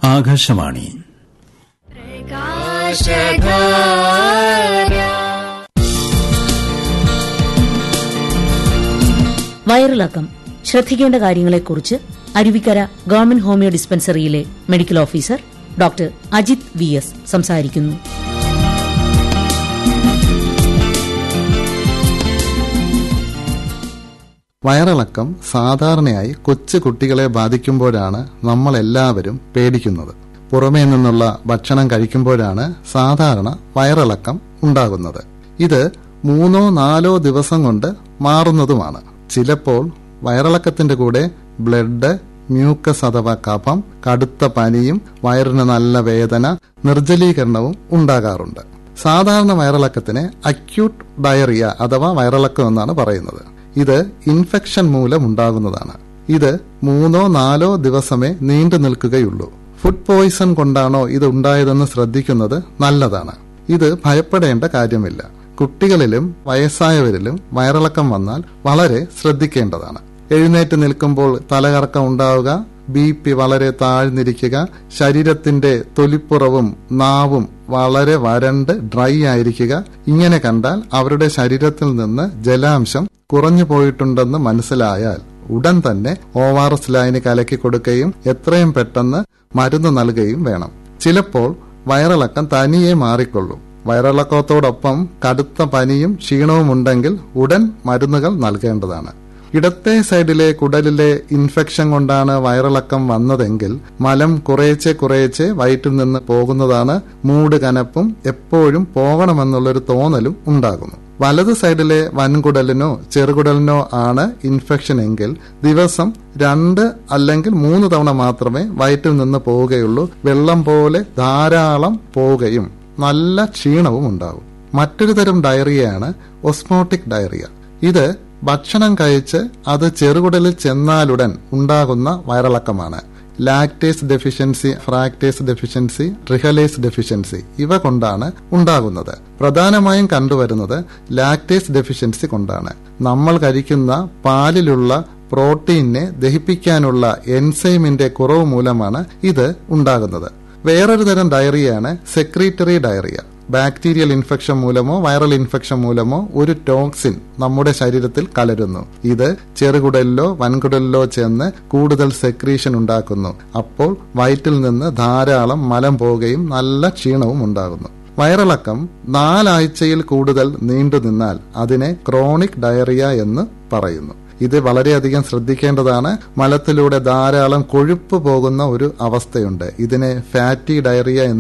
ആകാശവാണി വയറിളക്കം ശ്രദ്ധിക്കേണ്ട കാര്യങ്ങളെക്കുറിച്ച് അരുവിക്കര ഗവൺമെന്റ് ഹോമിയോ ഡിസ്പെൻസറിയിലെ medical officer doctor Ajith V S സംസാരിക്കുന്നു വയറിളക്കം സാധാരണയായി കൊച്ചു കുട്ടികളെ ബാധിക്കുമ്പോഴാണ് നമ്മൾ എല്ലാവരും പേടിക്കുന്നത് പുറമേ നിന്നുള്ള ഭക്ഷണം കഴിക്കുമ്പോഴാണ് സാധാരണ വയറിളക്കം ഉണ്ടാകുന്നത് ഇത് മൂന്നോ നാലോ ദിവസം കൊണ്ട് മാറുന്നതുമാണ് ചിലപ്പോൾ വയറിളക്കത്തിന്റെ കൂടെ ബ്ലഡ് മ്യൂക്കസ് അഥവാ കഫം കടുത്ത പനിയും വയറിന് നല്ല വേദന നിർജ്ജലീകരണവും ഉണ്ടാകാറുണ്ട് സാധാരണ വയറിളക്കത്തിന് അക്യൂട്ട് ഡയറിയ അഥവാ വയറിളക്കം എന്നാണ് പറയുന്നത് ഇത് ഇൻഫെക്ഷൻ മൂലം ഉണ്ടാകുന്നതാണ് ഇത് മൂന്നോ നാലോ ദിവസമേ നീണ്ടു നിൽക്കുകയുള്ളൂ ഫുഡ് പോയിസൺ കൊണ്ടാണോ ഇത് ഉണ്ടായതെന്ന് ശ്രദ്ധിക്കുന്നത് നല്ലതാണ് ഇത് ഭയപ്പെടേണ്ട കാര്യമില്ല കുട്ടികളിലും വയസ്സായവരിലും വയറിളക്കം വന്നാൽ വളരെ ശ്രദ്ധിക്കേണ്ടതാണ് എഴുന്നേറ്റ് നിൽക്കുമ്പോൾ തലകറക്കം ഉണ്ടാവുക ബി പി വളരെ താഴ്ന്നിരിക്കുക ശരീരത്തിന്റെ തൊലിപ്പുറവും നാവും വളരെ വരണ്ട് ഡ്രൈ ആയിരിക്കുക ഇങ്ങനെ കണ്ടാൽ അവരുടെ ശരീരത്തിൽ നിന്ന് ജലാംശം കുറഞ്ഞു പോയിട്ടുണ്ടെന്ന് മനസ്സിലായാൽ ഉടൻ തന്നെ ഒ ആർ എസ് ലൈന് കലക്കി കൊടുക്കുകയും എത്രയും പെട്ടെന്ന് മരുന്ന് നൽകുകയും വേണം ചിലപ്പോൾ വയറിളക്കം തനിയെ മാറിക്കൊള്ളും വയറിളക്കത്തോടൊപ്പം കടുത്ത പനിയും ക്ഷീണവും ഉണ്ടെങ്കിൽ ഉടൻ മരുന്നുകൾ നൽകേണ്ടതാണ് ഇടത്തെ സൈഡിലെ കുടലിലെ ഇൻഫെക്ഷൻ കൊണ്ടാണ് വയറിളക്കം വന്നതെങ്കിൽ മലം കുറേച്ചെ കുറേച്ചെ വയറ്റിൽ നിന്ന് പോകുന്നതാണ് മൂട് കനപ്പും എപ്പോഴും പോകണമെന്നുള്ളൊരു തോന്നലും ഉണ്ടാകുന്നു വലത് സൈഡിലെ വൻകുടലിനോ ചെറുകുടലിനോ ആണ് ഇൻഫെക്ഷൻ എങ്കിൽ ദിവസം രണ്ട് അല്ലെങ്കിൽ മൂന്ന് തവണ മാത്രമേ വയറ്റിൽ നിന്ന് പോവുകയുള്ളൂ വെള്ളം പോലെ ധാരാളം പോവുകയും നല്ല ക്ഷീണവും ഉണ്ടാകും മറ്റൊരു തരം ഡയറിയയാണ് ഒസ്മോട്ടിക് ഡയറിയ ഇത് ഭക്ഷണം കഴിച്ച് അത് ചെറുകുടലിൽ ചെന്നാലുടൻ ഉണ്ടാകുന്ന വയറിളക്കമാണ് lactase deficiency fructase deficiency trehalase deficiency ഇവ കൊണ്ടാണ് ഉണ്ടാകുന്നത് പ്രധാനമായും കണ്ടുവരുന്നത് ലാക്ടേസ് ഡെഫിഷ്യൻസി കൊണ്ടാണ് നമ്മൾ കഴിക്കുന്ന പാലിലുള്ള പ്രോട്ടീനെ ദഹിപ്പിക്കാനുള്ള എൻസൈമിന്റെ കുറവ് മൂലമാണ് ഇത് ഉണ്ടാകുന്നത് വേറൊരു തരം ഡയറിയാണ് സെക്രീറ്ററി ഡയറിയ ബാക്ടീരിയൽ ഇൻഫെക്ഷൻ മൂലമോ വൈറൽ ഇൻഫെക്ഷൻ മൂലമോ ഒരു ടോക്സിൻ നമ്മുടെ ശരീരത്തിൽ കലരുന്നു ഇത് ചെറുകുടലിലോ വൻകുടലിലോ ചെന്ന് കൂടുതൽ സെക്രീഷൻ ഉണ്ടാക്കുന്നു അപ്പോൾ വയറ്റിൽ നിന്ന് ധാരാളം മലം പോവുകയും നല്ല ക്ഷീണവും ഉണ്ടാകുന്നു വയറിളക്കം നാലാഴ്ചയിൽ കൂടുതൽ നീണ്ടു നിന്നാൽ അതിനെ ക്രോണിക് ഡയറിയ എന്ന് പറയുന്നു ഇത് വളരെയധികം ശ്രദ്ധിക്കേണ്ടതാണ് മലത്തിലൂടെ ധാരാളം കൊഴുപ്പ് പോകുന്ന ഒരു അവസ്ഥയുണ്ട് ഇതിനെ ഫാറ്റി ഡയറിയ എന്ന്